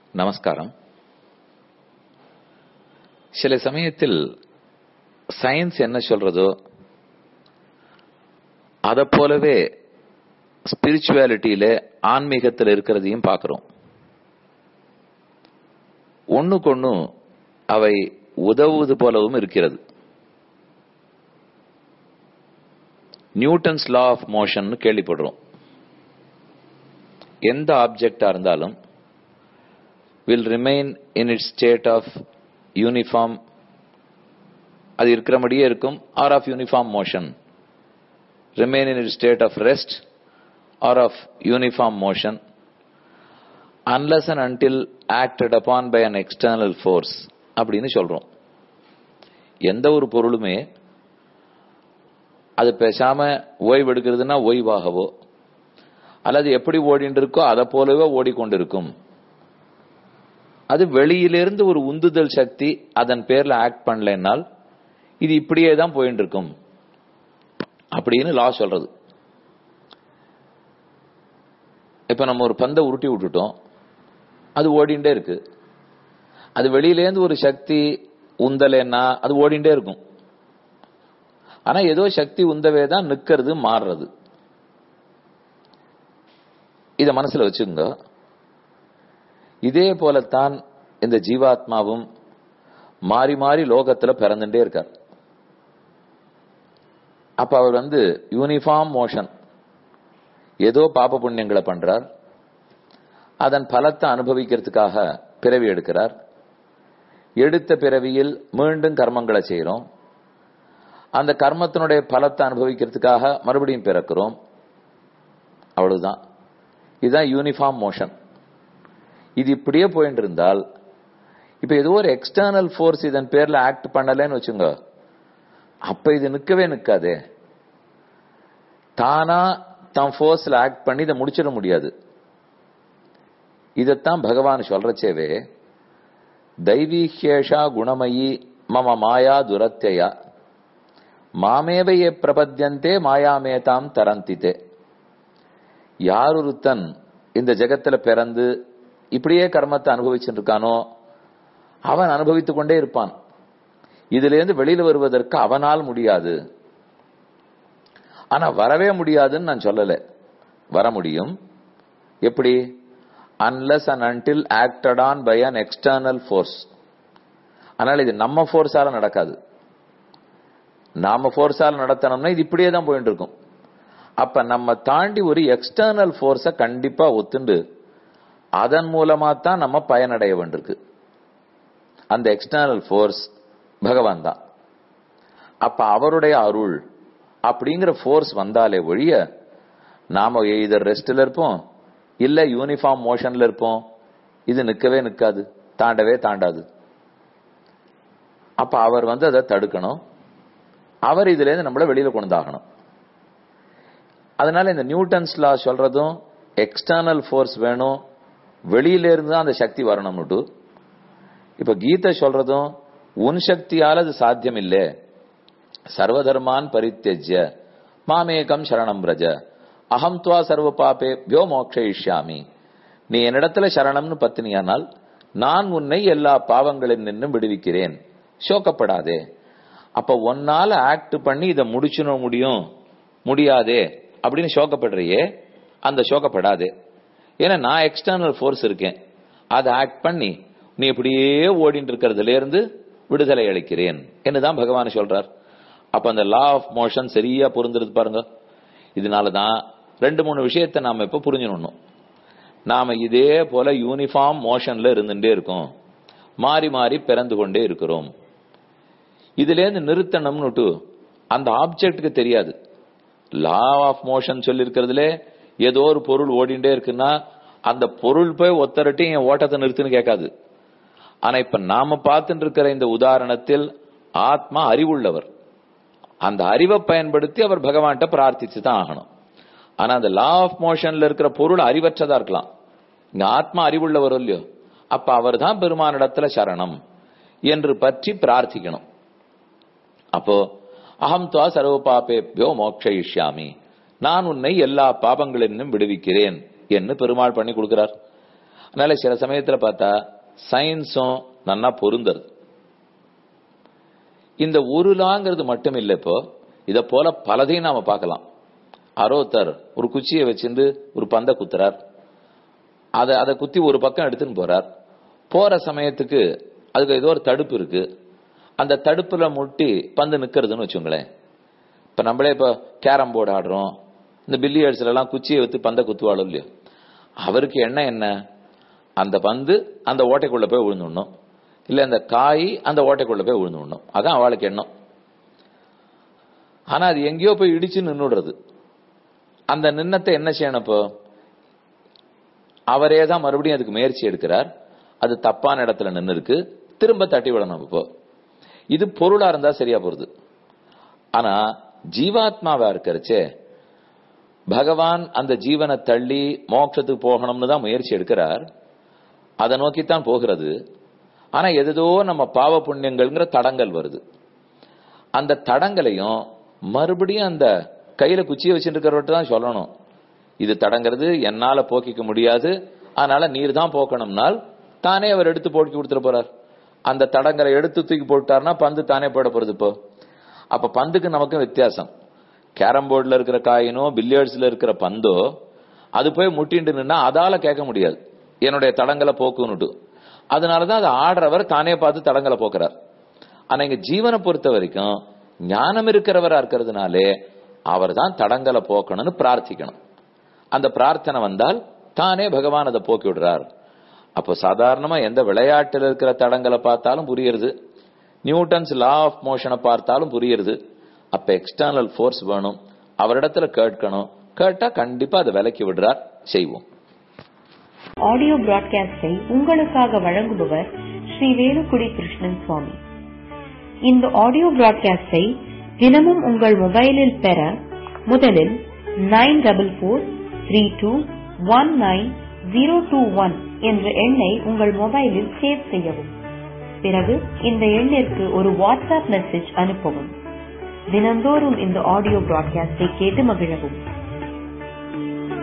நமஸ்காரம் சில சமயத்தில் சயின்ஸ் என்ன சொல்றதோ அத போலவே ஸ்பிரிச்சுவாலிட்டியில ஆன்மீகத்தில் இருக்கிறதையும் பார்க்கிறோம் ஒண்ணுக்கொன்னு அவை உதவுவது போலவும் இருக்கிறது நியூட்டன்ஸ் லா ஆஃப் மோஷன் கேள்விப்படுறோம் எந்த ஆப்ஜெக்டா இருந்தாலும் will remain in it state of uniform அது இருக்கிறபடியே இருக்கும் or of uniform motion remain in it state of rest or of uniform motion unless and until acted upon by an external force அப்படின்னு சொல்றோம் எந்த ஒரு பொருளுமே அது பேசாம ஓய்வு எடுக்கிறதுனா ஓய்வாகவோ அல்லது எப்படி ஓடிட்டு இருக்கோ அதை போலவே ஓடிக்கொண்டிருக்கும் அது வெளியிலிருந்து ஒரு உந்துதல் சக்தி அதன் பேர்ல ஆக்ட் பண்ணலைன்னால் இது இப்படியே தான் போயிட்டு இருக்கும் அப்படின்னு லா சொல்றது இப்ப நம்ம ஒரு பந்தை உருட்டி விட்டுட்டோம் அது ஓடிண்டே இருக்கு அது வெளியிலேருந்து ஒரு சக்தி உந்தலைன்னா அது ஓடிண்டே இருக்கும் ஆனா ஏதோ சக்தி உந்தவே தான் நிக்கிறது மாறுறது இத மனசுல வச்சுங்க இதே போலத்தான் இந்த ஜீவாத்மாவும் மாறி மாறி லோகத்துல பிறந்துட்டே இருக்கார் அப்ப அவர் வந்து யூனிஃபார்ம் மோஷன் ஏதோ பாப புண்ணியங்களை பண்றார் அதன் பலத்தை அனுபவிக்கிறதுக்காக பிறவி எடுக்கிறார் எடுத்த பிறவியில் மீண்டும் கர்மங்களை செய்யறோம் அந்த கர்மத்தினுடைய பலத்தை அனுபவிக்கிறதுக்காக மறுபடியும் பிறக்கிறோம் அவ்வளவுதான் இதுதான் யூனிஃபார்ம் மோஷன் இது இப்படியே போயிட்டு இருந்தால் இப்ப ஏதோ ஒரு எக்ஸ்டர்னல் ஃபோர்ஸ் இதன் பேர்ல ஆக்ட் பண்ணலன்னு வச்சுங்க அப்ப இது நிக்கவே நிக்காதே தானா தம் ஃபோர்ஸ்ல ஆக்ட் பண்ணி இதை முடிச்சிட முடியாது இதத்தான் பகவான் சொல்றச்சேவே தைவீஹேஷா குணமயி மம மாயா துரத்தையா மாமேவையே பிரபத்தியந்தே மாயாமேதாம் தரந்தித்தே யாரொருத்தன் இந்த ஜெகத்துல பிறந்து இப்படியே கர்மத்தை அனுபவிச்சுட்டு இருக்கானோ அவன் அனுபவித்துக் கொண்டே இருப்பான் இதுல இருந்து வெளியில வருவதற்கு அவனால் முடியாது ஆனா வரவே முடியாதுன்னு நான் சொல்லல வர முடியும் எப்படி unless and until acted on by an external force அதனால இது நம்ம ஃபோர்ஸால நடக்காது நாம ஃபோர்ஸால நடத்தணும்னா இது இப்படியே தான் போயிட்டு இருக்கும் அப்ப நம்ம தாண்டி ஒரு எக்ஸ்டர்னல் ஃபோர்ஸ கண்டிப்பா ஒத்துண்டு அதன் மூலமா தான் நம்ம பயனடைய வேண்டியிருக்கு அந்த எக்ஸ்டர்னல் ஃபோர்ஸ் பகவான் தான் அப்ப அவருடைய அருள் அப்படிங்கிற ஃபோர்ஸ் வந்தாலே ஒழிய நாம இதர் ரெஸ்ட்ல இருப்போம் இல்ல யூனிஃபார்ம் மோஷன்ல இருப்போம் இது நிக்கவே நிக்காது தாண்டவே தாண்டாது அப்ப அவர் வந்து அதை தடுக்கணும் அவர் இதுல இருந்து நம்மள வெளியில கொண்டாகணும் அதனால இந்த நியூட்டன்ஸ் லா சொல்றதும் எக்ஸ்டர்னல் ஃபோர்ஸ் வேணும் வெளியில இருந்து தான் அந்த சக்தி வரணும்னுட்டு இப்ப கீதை சொல்றதும் உன் சக்தியால அது சாத்தியம் இல்லை சர்வதர்மான் பரித்தெஜ்ய மாமேகம் சரணம் பிரஜ அகம் துவா சர்வ பாப்பே பியோ மோக்ஷயிஷ்யாமி நீ என்னிடத்துல சரணம்னு பத்தினியானால் நான் உன்னை எல்லா பாவங்களில் நின்று விடுவிக்கிறேன் சோக்கப்படாதே அப்ப ஒன்னால ஆக்ட் பண்ணி இதை முடிச்சுன முடியும் முடியாதே அப்படின்னு சோக்கப்படுறியே அந்த சோக்கப்படாதே ஏன்னா நான் எக்ஸ்டர்னல் ஃபோர்ஸ் இருக்கேன் அதை ஆக்ட் பண்ணி நீ இப்படியே ஓடிட்டு இருக்கிறதுல இருந்து விடுதலை அளிக்கிறேன் என்னதான் பகவான் சொல்றார் அப்ப அந்த லா ஆஃப் மோஷன் சரியா பொருந்துறது பாருங்க இதனாலதான் ரெண்டு மூணு விஷயத்தை நாம இப்ப புரிஞ்சுடணும் நாம இதே போல யூனிஃபார்ம் மோஷன்ல இருந்துட்டே இருக்கோம் மாறி மாறி பிறந்து கொண்டே இருக்கிறோம் இதுல இருந்து நிறுத்தணும்னுட்டு அந்த ஆப்ஜெக்டுக்கு தெரியாது லா ஆஃப் மோஷன் சொல்லி இருக்கிறதுல ஏதோ ஒரு பொருள் ஓடிண்டே இருக்குன்னா அந்த பொருள் போய் ஒத்தரட்டி என் ஓட்டத்தை நிறுத்துன்னு கேட்காது ஆனா இப்ப நாம பார்த்துட்டு இருக்கிற இந்த உதாரணத்தில் ஆத்மா அறிவுள்ளவர் அந்த அறிவை பயன்படுத்தி அவர் பகவான்கிட்ட பிரார்த்திச்சு தான் ஆகணும் ஆனா அந்த லா ஆஃப் மோஷன்ல இருக்கிற பொருள் அறிவற்றதா இருக்கலாம் இங்க ஆத்மா அறிவுள்ளவர் இல்லையோ அப்ப அவர் தான் பெருமானிடத்துல சரணம் என்று பற்றி பிரார்த்திக்கணும் அப்போ அகம் துவா சர்வ பாபேபியோ மோக்ஷயிஷ்யாமி நான் உன்னை எல்லா பாபங்களிலும் விடுவிக்கிறேன் என்று பெருமாள் பண்ணி கொடுக்கிறார் அதனால சில சமயத்துல பார்த்தா சயின்ஸும் நன்னா பொருந்தது இந்த ஒரு லாங்கிறது மட்டும் இல்லை இப்போ இத போல பலதையும் நாம பார்க்கலாம் அரோத்தர் ஒரு குச்சியை வச்சிருந்து ஒரு பந்த குத்துறார் அதை அதை குத்தி ஒரு பக்கம் எடுத்துன்னு போறார் போற சமயத்துக்கு அதுக்கு ஏதோ ஒரு தடுப்பு இருக்கு அந்த தடுப்புல முட்டி பந்து நிக்கிறதுன்னு வச்சுங்களேன் இப்ப நம்மளே இப்ப கேரம் போர்டு ஆடுறோம் இந்த பில்லியர்ட்ஸ்ல எல்லாம் குச்சியை வைத்து பந்த குத்துவாளோ இல்லையோ அவருக்கு என்ன என்ன அந்த பந்து அந்த ஓட்டைக்குள்ள போய் விழுந்துடணும் இல்ல அந்த காய் அந்த ஓட்டைக்குள்ள போய் விழுந்துடணும் அதான் அவளுக்கு எண்ணம் ஆனா அது எங்கேயோ போய் இடிச்சு நின்னுடுறது அந்த நின்னத்தை என்ன செய்யணும் இப்போ அவரே தான் மறுபடியும் அதுக்கு முயற்சி எடுக்கிறார் அது தப்பான இடத்துல நின்னு இருக்கு திரும்ப தட்டி விடணும் இப்போ இது பொருளா இருந்தா சரியா போறது ஆனா ஜீவாத்மாவா இருக்கிறச்சே பகவான் அந்த ஜீவனை தள்ளி மோட்சத்துக்கு போகணும்னு தான் முயற்சி எடுக்கிறார் அதை நோக்கித்தான் போகிறது ஆனா எதோ நம்ம பாவ புண்ணியங்கள்ங்கிற தடங்கள் வருது அந்த தடங்களையும் மறுபடியும் அந்த கையில குச்சியை வச்சுட்டு இருக்கிறவர்கிட்ட தான் சொல்லணும் இது தடங்கிறது என்னால போக்கிக்க முடியாது அதனால நீர் தான் போக்கணும்னால் தானே அவர் எடுத்து போக்கி கொடுத்துட போறார் அந்த தடங்களை எடுத்து தூக்கி போட்டார்னா பந்து தானே போட போறது இப்போ அப்ப பந்துக்கு நமக்கும் வித்தியாசம் கேரம் போர்டுல இருக்கிற காயினோ பில்லியர்ட்ஸ்ல இருக்கிற பந்தோ அது போய் முட்டிண்டு நின்னா அதால கேட்க முடியாது என்னுடைய தடங்களை போக்குன்னுட்டு அதனாலதான் அதை ஆடுறவர் தானே பார்த்து தடங்களை போக்குறார் ஆனா இங்க ஜீவனை பொறுத்த வரைக்கும் ஞானம் இருக்கிறவரா இருக்கிறதுனாலே அவர் தான் தடங்களை போக்கணும்னு பிரார்த்திக்கணும் அந்த பிரார்த்தனை வந்தால் தானே பகவான் அதை போக்கி விடுறார் அப்போ சாதாரணமா எந்த விளையாட்டில் இருக்கிற தடங்களை பார்த்தாலும் புரியுறது நியூட்டன்ஸ் லா ஆஃப் மோஷனை பார்த்தாலும் புரியுறது அப்ப எக்ஸ்டர்னல் ஃபோர்ஸ் வேணும் அவரிடத்துல கேட்கணும் கேட்டா கண்டிப்பா அதை விலக்கி விடுறார் செய்வோம் ஆடியோ பிராட்காஸ்டை உங்களுக்காக வழங்குபவர் ஸ்ரீ வேலுக்குடி கிருஷ்ணன் சுவாமி இந்த ஆடியோ பிராட்காஸ்டை தினமும் உங்கள் மொபைலில் பெற முதலில் nine double four three two one nine zero two one என்ற எண்ணை உங்கள் மொபைலில் சேவ் செய்யவும் பிறகு இந்த எண்ணிற்கு ஒரு வாட்ஸ்அப் மெசேஜ் அனுப்பவும் தினந்தோறும் இந்த ஆடியோ பிராட்காஸ்டை கேட்டு மகிழவும்